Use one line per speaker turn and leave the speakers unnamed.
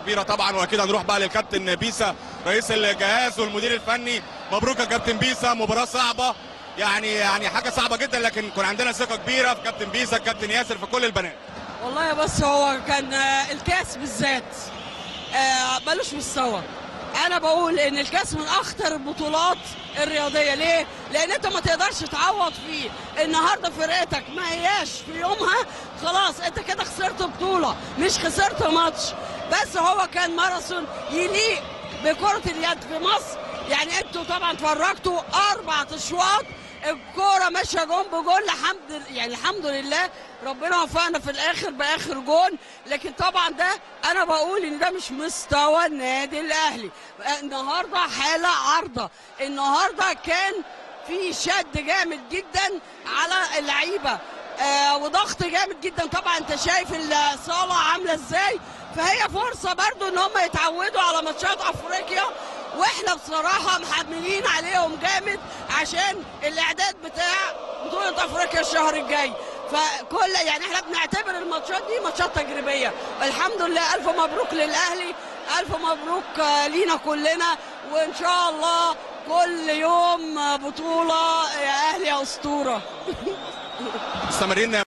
كبيره طبعا واكيد هنروح بقى للكابتن بيسا رئيس الجهاز والمدير الفني مبروك يا كابتن بيسا مباراه صعبه يعني يعني حاجه صعبه جدا لكن كان عندنا ثقه كبيره في كابتن بيسا كابتن ياسر في كل البنات
والله بس هو كان آه، الكاس بالذات آه، ملوش مستوى انا بقول ان الكاس من اخطر البطولات الرياضيه ليه لان انت ما تقدرش تعوض فيه النهارده فرقتك ما هياش في يومها خلاص انت كده خسرت بطوله مش خسرت ماتش بس هو كان ماراثون يليق بكره اليد في مصر يعني انتوا طبعا اتفرجتوا اربع اشواط الكوره ماشيه جون بجون الحمد يعني الحمد لله ربنا وفقنا في الاخر باخر جون لكن طبعا ده انا بقول ان ده مش مستوى النادي الاهلي النهارده حاله عارضه النهارده كان في شد جامد جدا على اللعيبه آه وضغط جامد جدا طبعا انت شايف الصاله عامله ازاي فهي فرصه برضو ان هم يتعودوا على ماتشات افريقيا واحنا بصراحه محملين عليهم جامد عشان الاعداد بتاع بطوله افريقيا الشهر الجاي فكل يعني احنا بنعتبر الماتشات دي ماتشات تجريبيه الحمد لله الف مبروك للاهلي الف مبروك آه، لينا كلنا وان شاء الله كل يوم آه، بطوله يا اهلي يا اسطوره
مستمرين